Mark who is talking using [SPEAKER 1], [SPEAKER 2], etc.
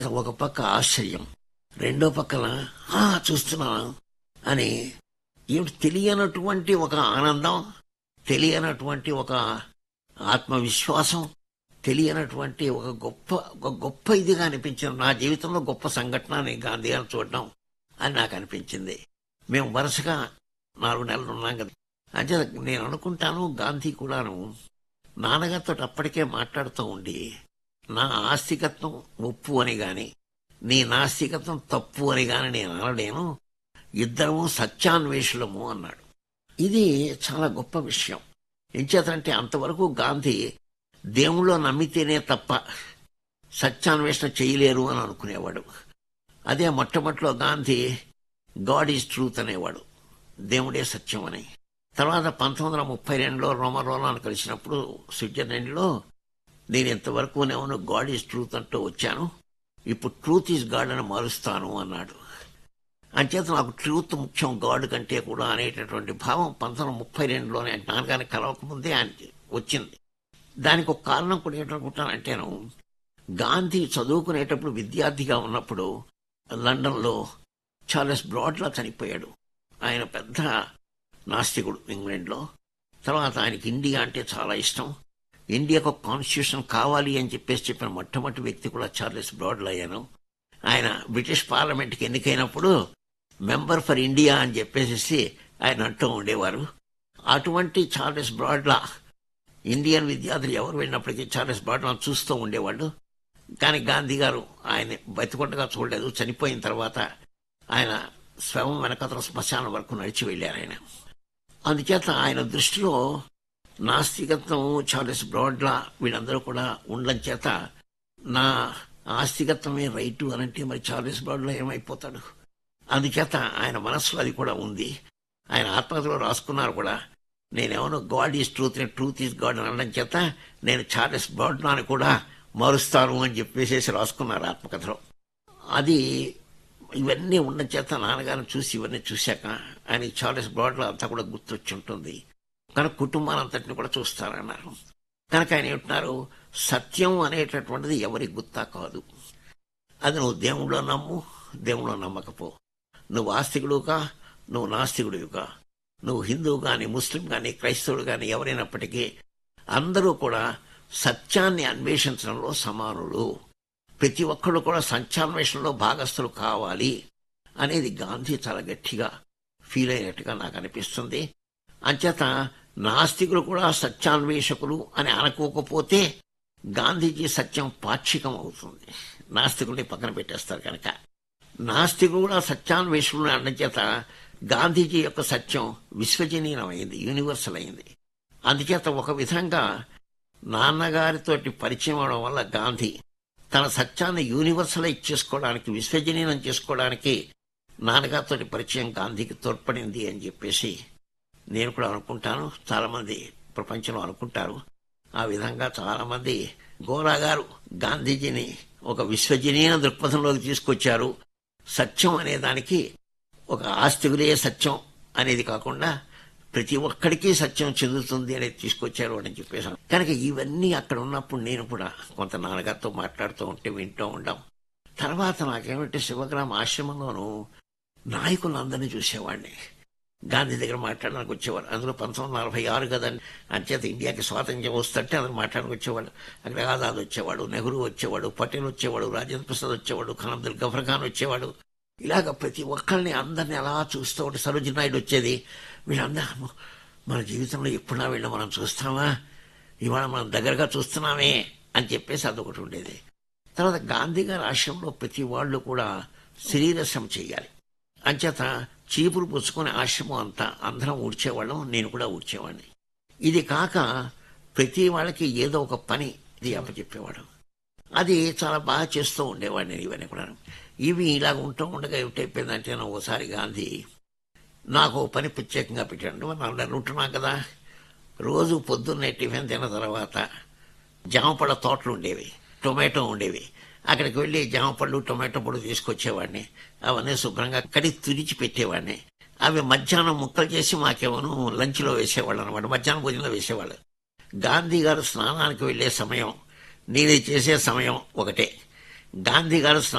[SPEAKER 1] ఒక పక్క ఆశ్చర్యం రెండో పక్కన ఆ చూస్తున్నాను అని ఏమిటి తెలియనటువంటి ఒక ఆనందం తెలియనటువంటి ఒక ఆత్మవిశ్వాసం తెలియనటువంటి ఒక గొప్ప ఒక గొప్ప ఇదిగా అనిపించింది నా జీవితంలో గొప్ప సంఘటన నేను గాంధీ గారిని చూడడం అని నాకు అనిపించింది మేము వరుసగా నాలుగు నెలలు ఉన్నాం కదా అంటే నేను అనుకుంటాను గాంధీ కూడాను నాన్నగారితో అప్పటికే మాట్లాడుతూ ఉండి నా ఆస్తికత్వం ఒప్పు అని గాని నీ నాస్తికత్వం తప్పు అని గాని నేను అనలేను ఇద్దరము సత్యాన్వేషులము అన్నాడు ఇది చాలా గొప్ప విషయం ఎంచేతంటే అంతవరకు గాంధీ దేవుళ్ళో నమ్మితేనే తప్ప సత్యాన్వేషణ చేయలేరు అని అనుకునేవాడు అదే మొట్టమొదటిలో గాంధీ గాడ్ ఈజ్ ట్రూత్ అనేవాడు దేవుడే సత్యం అని తర్వాత పంతొమ్మిది వందల ముప్పై రెండులో రోమరోలాను కలిసినప్పుడు స్విట్జర్లాండ్లో నేను ఇంతవరకు నేను గాడ్ ఈజ్ ట్రూత్ అంటూ వచ్చాను ఇప్పుడు ట్రూత్ ఈజ్ గాడ్ అని మారుస్తాను అన్నాడు అంచేత నాకు ట్రూత్ ముఖ్యం గాడ్ కంటే కూడా అనేటటువంటి భావం పంతొమ్మిది వందల ముప్పై రెండులోనే నాన్నగారిని కలవకముందే ఆయనకి వచ్చింది దానికి ఒక కారణం కూడా ఏంటనుకుంటానంటేను గాంధీ చదువుకునేటప్పుడు విద్యార్థిగా ఉన్నప్పుడు లండన్లో చార్లెస్ బ్రాడ్లా చనిపోయాడు ఆయన పెద్ద నాస్తికుడు ఇంగ్లాండ్లో తర్వాత ఆయనకి ఇండియా అంటే చాలా ఇష్టం ఇండియాకు ఒక కాన్స్టిట్యూషన్ కావాలి అని చెప్పేసి చెప్పిన మొట్టమొదటి వ్యక్తి కూడా చార్లెస్ బ్రాడ్లా అయ్యాను ఆయన బ్రిటిష్ పార్లమెంట్కి ఎన్నికైనప్పుడు మెంబర్ ఫర్ ఇండియా అని చెప్పేసి ఆయన అంటూ ఉండేవారు అటువంటి చార్లెస్ బ్రాడ్లా ఇండియన్ విద్యార్థులు ఎవరు వెళ్ళినప్పటికీ చార్లెస్ బ్రాడ్లా చూస్తూ ఉండేవాళ్ళు కానీ గాంధీ గారు ఆయన బతికొండగా చూడలేదు చనిపోయిన తర్వాత ఆయన స్వయం వెనకతల శ్మశానం వరకు నడిచి వెళ్ళారు ఆయన అందుచేత ఆయన దృష్టిలో నాస్తికత్వం చార్లెస్ బ్రాడ్లా వీళ్ళందరూ కూడా ఉండడం చేత నా ఆస్తికత్వమే రైటు అనంటే మరి చార్లెస్ బ్రాడ్లా ఏమైపోతాడు అందుచేత ఆయన మనస్సులో అది కూడా ఉంది ఆయన ఆత్మకథలో రాసుకున్నారు కూడా నేనేమో God is truth truth is God అని అనడం చేత నేను చార్లెస్ బ్రాడ్లాని కూడా మారుస్తాను అని చెప్పేసి రాసుకున్నారు ఆత్మకథలో అది ఇవన్నీ ఉన్న చేత నాన్నగారిని చూసి ఇవన్నీ చూశాక ఆయన చార్లెస్ బ్రాడ్లో అంతా కూడా గుర్తొచ్చి ఉంటుంది కనుక కుటుంబానంతటిని కూడా చూస్తారన్నారు కనుక ఆయన ఏమంటున్నారు సత్యం అనేటటువంటిది ఎవరికి గుర్తా కాదు అది నువ్వు దేవుళ్ళో నమ్ము దేవుళ్ళో నమ్మకపో నువ్వు ఆస్తికుడుగా నువ్వు నాస్తికుడివిగా నువ్వు హిందువు గాని ముస్లిం గాని క్రైస్తవుడు గాని ఎవరైనప్పటికీ అందరూ కూడా సత్యాన్ని అన్వేషించడంలో సమానులు ప్రతి ఒక్కళ్ళు కూడా సత్యాన్వేషణలో భాగస్థులు కావాలి అనేది గాంధీ చాలా గట్టిగా ఫీల్ అయినట్టుగా నాకు అనిపిస్తుంది అంచేత నాస్తికులు కూడా సత్యాన్వేషకులు అని అనుకోకపోతే గాంధీజీ సత్యం పాక్షికం అవుతుంది నాస్తికుల్ని పక్కన పెట్టేస్తారు కనుక నాస్తికులు కూడా సత్యాన్వేషకులు అనడం చేత గాంధీజీ యొక్క సత్యం విశ్వజనీయమైంది యూనివర్సల్ అయింది అందుచేత ఒక విధంగా నాన్నగారితోటి పరిచయం అవడం వల్ల గాంధీ తన సత్యాన్ని యూనివర్సలైజ్ చేసుకోవడానికి విశ్వజనీయం చేసుకోవడానికి నాన్నగారితో పరిచయం గాంధీకి తోడ్పడింది అని చెప్పేసి నేను కూడా అనుకుంటాను చాలా మంది ప్రపంచంలో అనుకుంటారు ఆ విధంగా చాలా మంది గోరా గారు గాంధీజీని ఒక విశ్వజనీయ దృక్పథంలోకి తీసుకొచ్చారు సత్యం అనే దానికి ఒక ఆస్తికులే సత్యం అనేది కాకుండా ప్రతి ఒక్కడికి సత్యం చెందుతుంది అనేది తీసుకొచ్చారు అని చెప్పేసాను కనుక ఇవన్నీ అక్కడ ఉన్నప్పుడు నేను కూడా కొంత నాన్నగారితో మాట్లాడుతూ ఉంటే వింటూ ఉండాం తర్వాత నాకేమంటే శివగ్రామ ఆశ్రమంలోనూ నాయకులందరినీ చూసేవాడిని గాంధీ దగ్గర మాట్లాడడానికి వచ్చేవారు అందులో పంతొమ్మిది వందల నలభై ఆరు కదండి అంచేత ఇండియాకి స్వాతంత్ర్యం వస్తుంటే అందరూ మాట్లాడడానికి వచ్చేవాడు అక్కడ ఆజాద్ వచ్చేవాడు నెహ్రూ వచ్చేవాడు పటేల్ వచ్చేవాడు రాజేంద్ర ప్రసాద్ వచ్చేవాడు ఖాన్ అబ్దుల్ గఫర్ ఖాన్ వచ్చేవాడు ఇలాగ ప్రతి ఒక్కరిని అందరిని అలా చూస్తూ ఉంటే సరోజి నాయుడు వచ్చేది వీళ్ళందరూ మన జీవితంలో ఎప్పుడా వీళ్ళు మనం చూస్తామా ఇవాళ మనం దగ్గరగా చూస్తున్నామే అని చెప్పేసి అదొకటి ఉండేది తర్వాత గాంధీ గారి ఆశ్రమంలో ప్రతి వాళ్ళు కూడా శరీరశ్రమ చేయాలి అంచేత చీపురు పుచ్చుకునే ఆశ్రమం అంతా అందరం ఊడ్చేవాళ్ళం నేను కూడా ఊడ్చేవాడిని ఇది కాక ప్రతి వాళ్ళకి ఏదో ఒక పని ఇది అప్పచెప్పేవాడు అది చాలా బాగా చేస్తూ ఉండేవాడిని నేను ఇవన్నీ కూడా ఇవి ఇలాగ ఉంటూ ఉండగా ఏమిటైపోయిందంటే నా ఓసారి గాంధీ నాకు ఓ పని ప్రత్యేకంగా పెట్టాడు మనం అందరం ఉంటున్నాం కదా రోజు పొద్దున్నే టిఫిన్ తిన్న తర్వాత జామపళ్ళ తోటలు ఉండేవి టొమాటో ఉండేవి అక్కడికి వెళ్ళి జామపళ్ళు టొమాటో పళ్ళు తీసుకొచ్చేవాడిని అవన్నీ శుభ్రంగా కడిగి తుడిచి పెట్టేవాడిని అవి మధ్యాహ్నం ముక్కలు చేసి మాకేమో లంచ్లో వేసేవాళ్ళు అనమాట మధ్యాహ్నం భోజనంలో వేసేవాళ్ళు గాంధీ గారు స్నానానికి వెళ్ళే సమయం నేను చేసే సమయం ఒకటే గాంధీ గారు